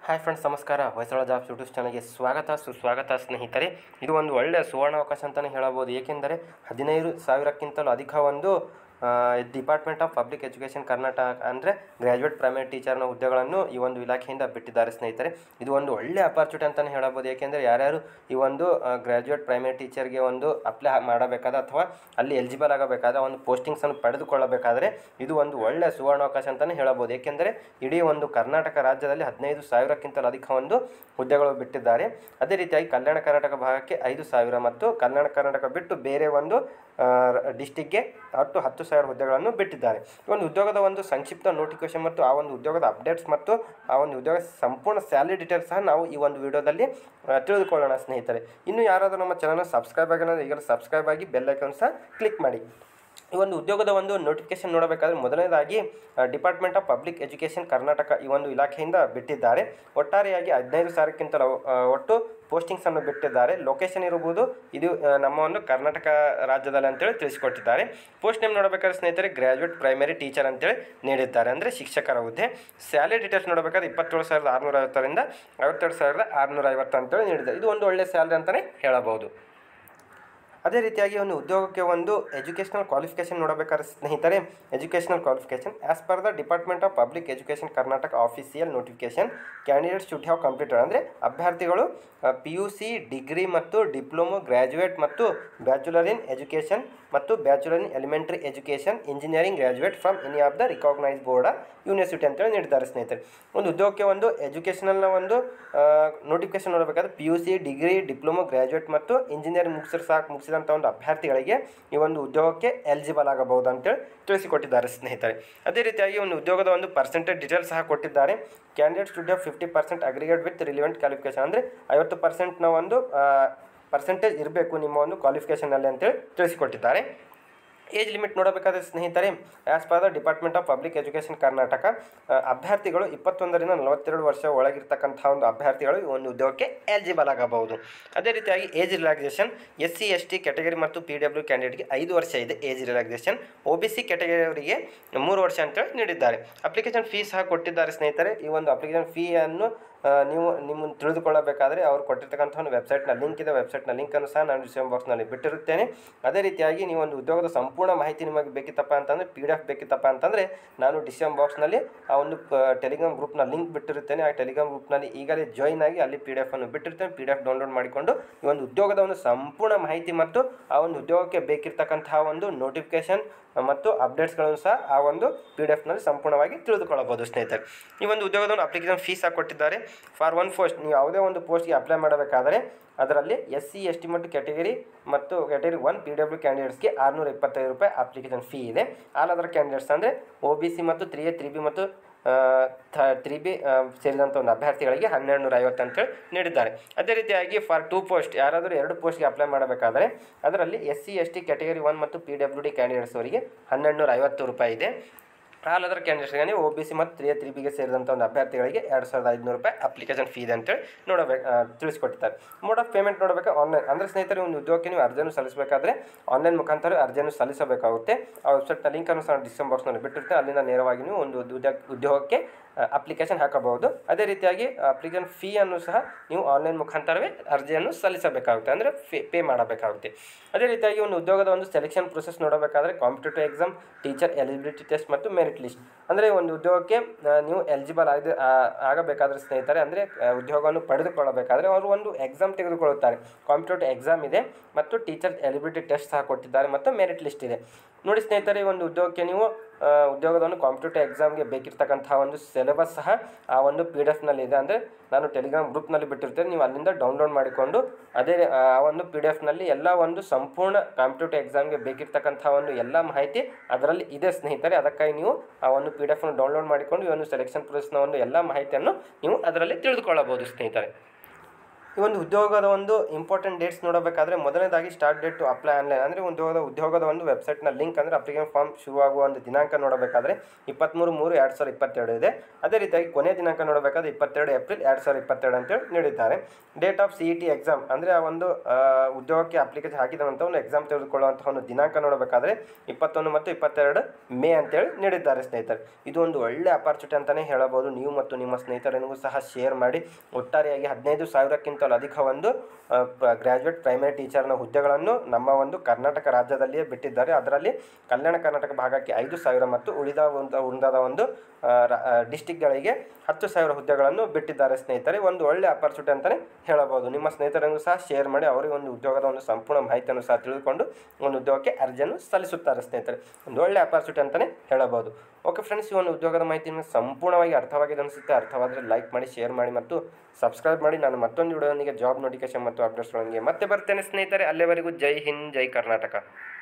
hi friends ನಮಸ್ಕಾರ Hoysala jobs YouTube ಚಾನಲ್ಗೆ ಸ್ವಾಗತ ಸುಸ್ವಾಗತ ಸ್ನೇಹಿತರೆ ಇದು ಒಂದು ಒಳ್ಳೆಯ ಸುವರ್ಣಾವಕಾಶ ಅಂತಲೇ ಹೇಳಬಹುದು ಏಕೆಂದರೆ ಹದಿನೈದು ಸಾವಿರಕ್ಕಿಂತಲೂ ಅಧಿಕ ಒಂದು department of public education Karnataka ಅಂದರೆ ಗ್ರ್ಯಾಜುಯೇಟ್ ಪ್ರೈಮರಿ ಟೀಚರ್ನ ಹುದ್ದೆಗಳನ್ನು ಈ ಒಂದು ಇಲಾಖೆಯಿಂದ ಬಿಟ್ಟಿದ್ದಾರೆ ಸ್ನೇಹಿತರೆ ಇದು ಒಂದು ಒಳ್ಳೆಯ ಅಪಾರ್ಚುನಿಟಿ ಅಂತಲೇ ಹೇಳಬಹುದು ಏಕೆಂದರೆ ಯಾರ್ಯಾರು ಈ ಒಂದು ಗ್ರ್ಯಾಜುಯೇಟ್ ಪ್ರೈಮರಿ ಟೀಚರ್ಗೆ ಒಂದು ಅಪ್ಲೈ ಮಾಡಬೇಕಾದ ಅಥವಾ ಅಲ್ಲಿ ಎಲಿಜಿಬಲ್ ಆಗಬೇಕಾದ ಒಂದು ಪೋಸ್ಟಿಂಗ್ಸನ್ನು ಪಡೆದುಕೊಳ್ಳಬೇಕಾದರೆ ಇದು ಒಂದು ಒಳ್ಳೆಯ ಸುವರ್ಣಾವಕಾಶ ಅಂತಲೇ ಹೇಳಬಹುದು ಏಕೆಂದರೆ ಇಡೀ ಒಂದು ಕರ್ನಾಟಕ ರಾಜ್ಯದಲ್ಲಿ ಹದಿನೈದು ಸಾವಿರಕ್ಕಿಂತಲೂ ಅಧಿಕ ಒಂದು ಹುದ್ದೆಗಳು ಬಿಟ್ಟಿದ್ದಾರೆ ಅದೇ ರೀತಿಯಾಗಿ ಕಲ್ಯಾಣ ಕರ್ನಾಟಕ ಭಾಗಕ್ಕೆ ಐದು ಸಾವಿರ ಮತ್ತು ಕಲ್ಯಾಣ ಕರ್ನಾಟಕ ಬಿಟ್ಟು ಬೇರೆ ಒಂದು ಡಿಸ್ಟಿಕ್ಗೆ ಒಟ್ಟು ಹತ್ತು ಸಾವಿರ ಹುದ್ದೆಗಳನ್ನು ಬಿಟ್ಟಿದ್ದಾರೆ ಈ ಒಂದು ಉದ್ಯೋಗದ ಒಂದು ಸಂಕ್ಷಿಪ್ತ ನೋಟಿಫಿಕೇಶನ್ ಮತ್ತು ಆ ಒಂದು ಉದ್ಯೋಗದ ಅಪ್ಡೇಟ್ಸ್ ಮತ್ತು ಆ ಒಂದು ಉದ್ಯೋಗ ಸಂಪೂರ್ಣ ಸ್ಯಾಲರಿ ಡೀಟೇಲ್ಸ್ ಸಹ ನಾವು ಈ ಒಂದು ವಿಡಿಯೋದಲ್ಲಿ ಆ, ತಿಳಿದುಕೊಳ್ಳೋಣ ಸ್ನೇಹಿತರೆ ಇನ್ನು ಯಾರಾದರೂ ನಮ್ಮ ಚಾನಲ್ನ ಸಬ್ಸ್ಕ್ರೈಬ್ ಆಗಿಲ್ಲ ಈಗಲೂ ಸಬ್ಸ್ಕ್ರೈಬ್ ಆಗಿ ಬೆಲ್ ಐಕಾನ್ ಸಹ ಕ್ಲಿಕ್ ಮಾಡಿ ಈ ಒಂದು ಉದ್ಯೋಗದ ಒಂದು ನೋಟಿಫಿಕೇಶನ್ ನೋಡಬೇಕಾದ್ರೆ ಮೊದಲನೇದಾಗಿ department of public education Karnataka ಈ ಒಂದು ಇಲಾಖೆಯಿಂದ ಬಿಟ್ಟಿದ್ದಾರೆ ಒಟ್ಟಾರೆಯಾಗಿ ಹದಿನೈದು ಸಾವಿರಕ್ಕಿಂತಲೂ ಆ, ಒಟ್ಟು ಪೋಸ್ಟಿಂಗ್ಸನ್ನು ಬಿಟ್ಟಿದ್ದಾರೆ ಲೊಕೇಶನ್ ಇರಬಹುದು ಇದು ಆ, ನಮ್ಮ ಒಂದು ಕರ್ನಾಟಕ ರಾಜ್ಯದಲ್ಲಿ ಅಂತೇಳಿ ತಿಳಿಸಿಕೊಟ್ಟಿದ್ದಾರೆ ಪೋಸ್ಟ್ ನೇಮ್ ನೋಡಬೇಕಾದ್ರೆ ಸ್ನೇಹಿತರೆ ಗ್ರ್ಯಾಜುಯೇಟ್ ಪ್ರೈಮರಿ ಟೀಚರ್ ಅಂತೇಳಿ ನೀಡಿದ್ದಾರೆ ಅಂದರೆ ಶಿಕ್ಷಕರ ಹುದ್ದೆ ಸ್ಯಾಲರಿ ಡೀಟೇಲ್ಸ್ ನೋಡಬೇಕಾದ್ರೆ ಇಪ್ಪತ್ತೇಳು ಸಾವಿರದ ಆರುನೂರ ಐವತ್ತರಿಂದ ಐವತ್ತೆರಡು ಸಾವಿರದ ಆರುನೂರ ಐವತ್ತು ಅಂತೇಳಿ ನೀಡಿದ್ದಾರೆ ಇದು ಒಂದು ಒಳ್ಳೆಯ ಸ್ಯಾಲರಿ ಅಂತಲೇ ಹೇಳಬಹುದು ಅದೇ ರೀತಿಯಾಗಿ ಒಂದು ಉದ್ಯೋಗಕ್ಕೆ ಒಂದು ಎಜುಕೇಷನಲ್ ಕ್ವಾಲಿಫಿಕೇಷನ್ ನೋಡಬೇಕಾದ್ರೆ ಸ್ನೇಹಿತರೆ educational qualification as per the department of public education Karnataka official notification candidates should have computer ಅಂದರೆ ಅಭ್ಯರ್ಥಿಗಳು ಪಿ ಯು ಸಿ ಡಿಗ್ರಿ ಮತ್ತು ಡಿಪ್ಲೊಮೊ ಗ್ರ್ಯಾಜುಯೇಟ್ ಮತ್ತು ಬ್ಯಾಚುಲರ್ ಇನ್ ಎಜುಕೇಷನ್ ಮತ್ತು bachelor in elementary education engineering graduate from any of the recognise board university ಅಂತೇಳಿ ನೀಡಿದ್ದಾರೆ ಸ್ನೇಹಿತರೆ ಒಂದು ಉದ್ಯೋಗಕ್ಕೆ ಒಂದು ಎಜುಕೇಷನಲ್ನ ಒಂದು ನೋಟಿಫಿಕೇಶನ್ ನೋಡಬೇಕಾದ್ರೆ P U C degree diploma graduate ಮತ್ತು ಇಂಜಿನಿಯರಿಂಗ್ ಮುಗಿಸಿರ್ ಸಾಕು ಮುಗಿಸಿದಂಥ ಒಂದು ಅಭ್ಯರ್ಥಿಗಳಿಗೆ ಈ ಒಂದು ಉದ್ಯೋಗಕ್ಕೆ ಎಲಿಜಿಬಲ್ ಆಗಬಹುದು ಅಂತೇಳಿ ತಿಳಿಸಿಕೊಟ್ಟಿದ್ದಾರೆ ಸ್ನೇಹಿತರೆ ಅದೇ ರೀತಿಯಾಗಿ ಒಂದು ಉದ್ಯೋಗದ ಒಂದು ಪರ್ಸೆಂಟೇಜ್ ಡೀಟೇಲ್ಸ್ ಸಹ ಕೊಟ್ಟಿದ್ದಾರೆ candidate should have fifty percent aggregate with relevant qualification ಅಂದರೆ ಐವತ್ತು ಪರ್ಸೆಂಟ್ನ ಒಂದು ಪರ್ಸೆಂಟೇಜ್ ಇರಬೇಕು ನಿಮ್ಮ ಒಂದು ಕ್ವಾಲಿಫಿಕೇಷನಲ್ಲಿ ಅಂತೇಳಿ ತಿಳಿಸಿಕೊಟ್ಟಿದ್ದಾರೆ ಏಜ್ ಲಿಮಿಟ್ ನೋಡಬೇಕಾದ್ರೆ ಸ್ನೇಹಿತರೆ as per the department of public education Karnataka ಆ, ಅಭ್ಯರ್ಥಿಗಳು ಇಪ್ಪತ್ತೊಂದರಿಂದ ನಲವತ್ತೆರಡು ವರ್ಷ ಒಳಗಿರ್ತಕ್ಕಂಥ ಒಂದು ಅಭ್ಯರ್ಥಿಗಳು ಈ ಒಂದು ಉದ್ಯೋಗಕ್ಕೆ ಎಲಿಜಿಬಲ್ ಆಗಬಹುದು ಅದೇ ರೀತಿಯಾಗಿ age relaxation S C S T category ಮತ್ತು ಪಿ ಡಬ್ಲ್ಯೂ ಕ್ಯಾಂಡಿಡೇಟ್ಗೆ ಐದು ವರ್ಷ ಇದೆ age relaxation O B C ಕ್ಯಾಟಗರಿಯವರಿಗೆ ಮೂರು ವರ್ಷ ಅಂತೇಳಿ ನೀಡಿದ್ದಾರೆ ಅಪ್ಲಿಕೇಶನ್ ಫೀ ಸಹ ಕೊಟ್ಟಿದ್ದಾರೆ ಸ್ನೇಹಿತರೆ ಈ ಒಂದು ಅಪ್ಲಿಕೇಶನ್ ಫೀಯನ್ನು ಆ, ನೀವು ನಿಮ್ಮನ್ನು ತಿಳಿದುಕೊಳ್ಳಬೇಕಾದ್ರೆ ಅವರು ಕೊಟ್ಟಿರ್ತಕ್ಕಂಥ ಒಂದು ವೆಬ್ಸೈಟ್ನ ಲಿಂಕ್ ಇದೆ ವೆಬ್ಸೈಟ್ನ ಲಿಂಕನ್ನು ಸಹ ನಾನು ಡಿಸ್ಕ್ರಿಪ್ಷನ್ ಬಾಕ್ಸ್ನಲ್ಲಿ ಬಿಟ್ಟಿರುತ್ತೇನೆ ಅದೇ ರೀತಿಯಾಗಿ ನೀವು ಒಂದು ಉದ್ಯೋಗದ ಸಂಪೂರ್ಣ ಮಾಹಿತಿ ನಿಮಗೆ ಬೇಕಿತ್ತಪ್ಪ ಅಂತಂದರೆ ಪಿ ಡಿ ಎಫ್ ಬೇಕಿತ್ತಪ್ಪ ಅಂತಂದರೆ ನಾನು ಡಿಸ್ಕ್ರಿಪ್ಷನ್ ಬಾಕ್ಸ್ನಲ್ಲಿ ಆ ಒಂದು ಟೆಲಿಗ್ರಾಮ್ ಗ್ರೂಪ್ನ ಲಿಂಕ್ ಬಿಟ್ಟಿರುತ್ತೇನೆ ಆ ಟೆಲಿಗ್ರಾಮ್ ಗ್ರೂಪ್ನಲ್ಲಿ ಈಗಲೇ ಜಾಯಿನ್ ಆಗಿ ಅಲ್ಲಿ ಪಿ ಡಿ ಎಫ್ ಅನ್ನು ಬಿಟ್ಟಿರ್ತೇನೆ ಪಿ ಡಿ ಎಫ್ ಡೌನ್ಲೋಡ್ ಮಾಡಿಕೊಂಡು ಈ ಒಂದು ಉದ್ಯೋಗದ ಒಂದು ಸಂಪೂರ್ಣ ಮಾಹಿತಿ ಮತ್ತು ಆ ಒಂದು ಉದ್ಯೋಗಕ್ಕೆ ಬೇಕಿರ್ತಕ್ಕಂತಹ ಒಂದು ನೋಟಿಫಿಕೇಶನ್ ಮತ್ತು ಅಪ್ಡೇಟ್ಸ್ಗಳನ್ನು ಸಹ ಆ ಒಂದು ಪಿ ಡಿ ಎಫ್ನಲ್ಲಿ ಸಂಪೂರ್ಣವಾಗಿ ತಿಳಿದುಕೊಳ್ಳಬಹುದು ಸ್ನೇಹಿತರೆ ಈ ಒಂದು ಉದ್ಯೋಗದ ಅಪ್ಲಿಕೇಶನ್ ಫೀಸ್ ಸಹ ಕೊಟ್ಟಿದ್ದಾರೆ ಫಾರ್ ಒನ್ ಪೋಸ್ಟ್ ನೀವು ಯಾವುದೇ ಒಂದು ಪೋಸ್ಟ್ಗೆ ಅಪ್ಲೈ ಮಾಡಬೇಕಾದರೆ ಅದರಲ್ಲಿ ಎಸ್ ಸಿ ಎಸ್ ಟಿ ಮತ್ತು ಕ್ಯಾಟಗರಿ ಮತ್ತು ಕ್ಯಾಟಗರಿ ಒನ್ ಪಿ ಡಬ್ಲ್ಯೂ ಕ್ಯಾಂಡಿಡೇಟ್ಸ್ಗೆ ಆರುನೂರ ಇಪ್ಪತ್ತೈದು ರೂಪಾಯಿ ಅಪ್ಲಿಕೇಶನ್ ಫೀ ಇದೆ ಆಲ್ ಅದರ್ ಕ್ಯಾಂಡಿಡೇಟ್ಸ್ ಅಂದರೆ ಒ ಬಿ ಸಿ ಮತ್ತು ತ್ರೀ ಎ ತ್ರೀ ಬಿ ಮತ್ತು ಥ ತ್ರೀ ಬಿ ಸೇರಿದಂಥ ಒಂದು ಅಭ್ಯರ್ಥಿಗಳಿಗೆ ಹನ್ನೆರಡು ನೂರ ಐವತ್ತು ಅಂತೇಳಿ ನೀಡಿದ್ದಾರೆ ಅದೇ ರೀತಿಯಾಗಿ ಫಾರ್ ಟೂ ಪೋಸ್ಟ್ ಯಾರಾದರೂ ಎರಡು ಪೋಸ್ಟ್ಗೆ ಅಪ್ಲೈ ಮಾಡಬೇಕಾದರೆ ಅದರಲ್ಲಿ S C S T category one ಮತ್ತು ಪಿ ಡಬ್ಲ್ಯೂ ಡಿ ಕ್ಯಾಂಡಿಡೇಟ್ಸ್ ಅವರಿಗೆ ಹನ್ನೆರಡು ನೂರ ಐವತ್ತು ರೂಪಾಯಿ ಇದೆ ಆಲ್ ಅದರ್ ಕ್ಯಾಂಡಿಡೇಟ್ಸ್ಗೆ ಒ ಬಿ ಸಿ ಮತ್ತು ತ್ರೀ ತ್ರೀ ಬಿಗೆ ಸೇರಿದಂಥ ಒಂದು ಅಭ್ಯರ್ಥಿಗಳಿಗೆ ಎರಡು ಸಾವಿರದ ಐದುನೂರು ರೂಪಾಯಿ ಅಪ್ಲಿಕೇಶನ್ ಫೀ ಇದೆ ಅಂತೇಳಿ ನೋಡಬೇಕು ಆ, ತಿಳಿಸ್ಕೊಟ್ಟಿದ್ದಾರೆ ಮೋಡ್ ಆಫ್ ಪೇಮೆಂಟ್ ನೋಡಬೇಕು ಆನ್ಲೈನ್ ಅಂದರೆ ಸ್ನೇಹಿತರೆ ಒಂದು ಉದ್ಯೋಗಕ್ಕೆ ನೀವು ಅರ್ಜಿಯನ್ನು ಸಲ್ಲಿಸಬೇಕಾದ್ರೆ ಆನ್ಲೈನ್ ಮುಖಾಂತರ ಅರ್ಜಿಯನ್ನು ಸಲ್ಲಿಸಬೇಕಾಗುತ್ತೆ ಆ ವೆಬ್ಸೈಟ್ನ ಲಿಂಕನ್ನು ಸಹ ಡಿಸ್ಕ್ರಿಪ್ಷನ್ ಬಾಕ್ಸ್ನಲ್ಲಿ ಬಿಟ್ಟಿರುತ್ತೆ ಅಲ್ಲಿಂದ ನೇರವಾಗಿ ನೀವು ಒಂದು ಉದ್ಯೋಗ ಉದ್ಯೋಗಕ್ಕೆ ಅಪ್ಲಿಕೇಶನ್ ಹಾಕಬಹುದು ಅದೇ ರೀತಿಯಾಗಿ ಅಪ್ಲಿಕೇಶನ್ ಫೀಯನ್ನು ಸಹ ನೀವು ಆನ್ಲೈನ್ ಮುಖಾಂತರವೇ ಅರ್ಜಿಯನ್ನು ಸಲ್ಲಿಸಬೇಕಾಗುತ್ತೆ ಅಂದರೆ ಫೇ ಪೇ ಮಾಡಬೇಕಾಗುತ್ತೆ ಅದೇ ರೀತಿಯಾಗಿ ಒಂದು ಉದ್ಯೋಗದ ಒಂದು ಸೆಲೆಕ್ಷನ್ ಪ್ರೊಸೆಸ್ ನೋಡಬೇಕಾದ್ರೆ competitive exam teacher eligibility test ಮತ್ತು ಮೆರಿಟ್ ಲಿಸ್ಟ್ ಅಂದರೆ ಒಂದು ಉದ್ಯೋಗಕ್ಕೆ ಆ, ನೀವು ಎಲಿಜಿಬಲ್ ಆಗ ಆಗಬೇಕಾದ್ರೆ ಸ್ನೇಹಿತರೆ ಅಂದರೆ ಆ, ಉದ್ಯೋಗವನ್ನು ಪಡೆದುಕೊಳ್ಳಬೇಕಾದ್ರೆ ಅವರು ಒಂದು ಎಕ್ಸಾಮ್ ತೆಗೆದುಕೊಳ್ಳುತ್ತಾರೆ ಕಾಂಪಿಟೇಟಿವ್ ಎಕ್ಸಾಮ್ ಇದೆ ಮತ್ತು ಟೀಚರ್ ಎಲಿಜಿಬಿಲಿಟಿ ಟೆಸ್ಟ್ ಸಹ ಕೊಟ್ಟಿದ್ದಾರೆ ಮತ್ತು ಮೆರಿಟ್ ಲಿಸ್ಟ್ ಇದೆ ನೋಡಿ ಸ್ನೇಹಿತರೆ ಈ ಒಂದು ಉದ್ಯೋಗಕ್ಕೆ ನೀವು ಆ, ಉದ್ಯೋಗದ ಒಂದು ಕಾಂಪಿಟೇಟಿವ್ ಎಕ್ಸಾಮ್ಗೆ ಬೇಕಿರ್ತಕ್ಕಂತಹ ಒಂದು ಸಿಲೆಬಸ್ ಸಹ ಆ ಒಂದು ಪಿ ಡಿ ಎಫ್ನಲ್ಲಿ ಇದೆ ಅಂದರೆ ನಾನು ಟೆಲಿಗ್ರಾಮ್ ಗ್ರೂಪ್ನಲ್ಲಿ ಬಿಟ್ಟಿರ್ತೇನೆ ನೀವು ಅಲ್ಲಿಂದ ಡೌನ್ಲೋಡ್ ಮಾಡಿಕೊಂಡು ಅದೇ ಆ ಒಂದು ಪಿ ಡಿ ಎಫ್ನಲ್ಲಿ ಎಲ್ಲ ಒಂದು ಸಂಪೂರ್ಣ ಕಾಂಪಿಟೇಟಿವ್ ಎಕ್ಸಾಮ್ಗೆ ಬೇಕಿರ್ತಕ್ಕಂಥ ಒಂದು ಎಲ್ಲ ಮಾಹಿತಿ ಅದರಲ್ಲಿ ಇದೆ ಸ್ನೇಹಿತರೆ ಅದಕ್ಕಾಗಿ ನೀವು ಆ ಒಂದು ಪಿ ಡಿ ಎಫ್ನ ಡೌನ್ಲೋಡ್ ಮಾಡಿಕೊಂಡು ಈ ಒಂದು ಸೆಲೆಕ್ಷನ್ ಪ್ರೊಸೆಸ್ನ ಒಂದು ಎಲ್ಲ ಮಾಹಿತಿಯನ್ನು ನೀವು ಅದರಲ್ಲಿ ತಿಳಿದುಕೊಳ್ಳಬಹುದು ಸ್ನೇಹಿತರೆ ಈ ಒಂದು ಉದ್ಯೋಗದ ಒಂದು ಇಂಪಾರ್ಟೆಂಟ್ ಡೇಟ್ಸ್ ನೋಡಬೇಕಾದ್ರೆ ಮೊದಲನೇದಾಗಿ start date to apply online ಅಂದರೆ ಉದ್ಯೋಗದ ಉದ್ಯೋಗದ ಒಂದು ವೆಬ್ಸೈಟ್ನ ಲಿಂಕ್ ಅಂದರೆ ಅಪ್ಲಿಕೇಶನ್ ಫಾರ್ಮ್ ಶುರುವಾಗುವ ಒಂದು ದಿನಾಂಕ ನೋಡಬೇಕಾದ್ರೆ ಇಪ್ಪತ್ತ್ಮೂರು ಮೂರು ಎರಡು ಸಾವಿರದ ಇಪ್ಪತ್ತೆರಡು ಇದೆ ಅದೇ ರೀತಿಯಾಗಿ ಕೊನೆಯ ದಿನಾಂಕ ನೋಡಬೇಕಾದ್ರೆ ಇಪ್ಪತ್ತೆರಡು ಏಪ್ರಿಲ್ ಎರಡು ಸಾವಿರದ ಇಪ್ಪತ್ತೆರಡು ಅಂತೇಳಿ ನೀಡಿದ್ದಾರೆ date of C E T exam ಅಂದರೆ ಆ ಒಂದು ಆ, ಉದ್ಯೋಗಕ್ಕೆ ಅಪ್ಲಿಕೇಶನ್ ಹಾಕಿದಂಥ ಒಂದು ಎಕ್ಸಾಮ್ ತೆಗೆದುಕೊಳ್ಳುವಂಥ ಒಂದು ದಿನಾಂಕ ನೋಡಬೇಕಾದ್ರೆ ಇಪ್ಪತ್ತೊಂದು ಮತ್ತು ಇಪ್ಪತ್ತೆರಡು ಮೇ ಅಂತೇಳಿ ನೀಡಿದ್ದಾರೆ ಸ್ನೇಹಿತರೆ ಇದು ಒಂದು ಒಳ್ಳೆ ಅಪಾರ್ಚುನಿಟಿ ಅಂತಲೇ ಹೇಳಬಹುದು ನೀವು ಮತ್ತು ನಿಮ್ಮ ಸ್ನೇಹಿತರನಿಗೂ ಸಹ ಶೇರ್ ಮಾಡಿ ಒಟ್ಟಾರೆಯಾಗಿ ಹದಿನೈದು ಸಾವಿರಕ್ಕಿಂತಲೂ ಅಧಿಕ ಒಂದು ಗ್ರ್ಯಾಜುಯೇಟ್ ಪ್ರೈಮರಿ ಟೀಚರ್ನ ಹುದ್ದೆಗಳನ್ನು ನಮ್ಮ ಒಂದು ಕರ್ನಾಟಕ ರಾಜ್ಯದಲ್ಲಿಯೇ ಬಿಟ್ಟಿದ್ದಾರೆ ಅದರಲ್ಲಿ ಕಲ್ಯಾಣ ಕರ್ನಾಟಕ ಭಾಗಕ್ಕೆ ಐದು ಸಾವಿರ ಮತ್ತು ಉಳಿದ ಒಂದು ಉಳಿದ ಒಂದು ಡಿಸ್ಟಿಕ್ಗಳಿಗೆ ಹತ್ತು ಸಾವಿರ ಹುದ್ದೆಗಳನ್ನು ಬಿಟ್ಟಿದ್ದಾರೆ ಸ್ನೇಹಿತರೆ ಒಂದು ಒಳ್ಳೆ ಅಪಾರ್ಚುನಿಟಿ ಅಂತಲೇ ಹೇಳಬಹುದು ನಿಮ್ಮ ಸ್ನೇಹಿತರಿಗೂ ಸಹ ಶೇರ್ ಮಾಡಿ ಅವರಿಗೆ ಒಂದು ಉದ್ಯೋಗದ ಒಂದು ಸಂಪೂರ್ಣ ಮಾಹಿತಿಯನ್ನು ಸಹ ತಿಳಿದುಕೊಂಡು ಒಂದು ಉದ್ಯೋಗಕ್ಕೆ ಅರ್ಜಿಯನ್ನು ಸಲ್ಲಿಸುತ್ತಾರೆ ಸ್ನೇಹಿತರೆ ಒಂದು ಒಳ್ಳೆ ಅಪಾರ್ಚುನಿಟಿ ಅಂತಲೇ ಹೇಳಬಹುದು ಓಕೆ ಫ್ರೆಂಡ್ಸ್ ಈ ಒಂದು ಉದ್ಯೋಗದ ಮಾಹಿತಿ ನಿಮಗೆ ಸಂಪೂರ್ಣವಾಗಿ ಅರ್ಥವಾಗಿದೆ ಅನಿಸುತ್ತೆ ಅರ್ಥವಾದರೆ ಲೈಕ್ ಮಾಡಿ ಶೇರ್ ಮಾಡಿ ಮತ್ತು ಸಬ್ಸ್ಕ್ರೈಬ್ ಮಾಡಿ ನಾನು ಮತ್ತೊಂದು ವಿಡಿಯೋದೊಂದಿಗೆ ಜಾಬ್ ನೋಟಿಫಿಕೇಶನ್ ಮತ್ತು ಅಪ್ಡೇಟ್ಸ್ಗಳೊಂದಿಗೆ ಮತ್ತೆ ಬರ್ತೇನೆ ಸ್ನೇಹಿತರೆ ಅಲ್ಲಿವರೆಗೂ ಜೈ ಹಿಂದ್ ಜೈ ಕರ್ನಾಟಕ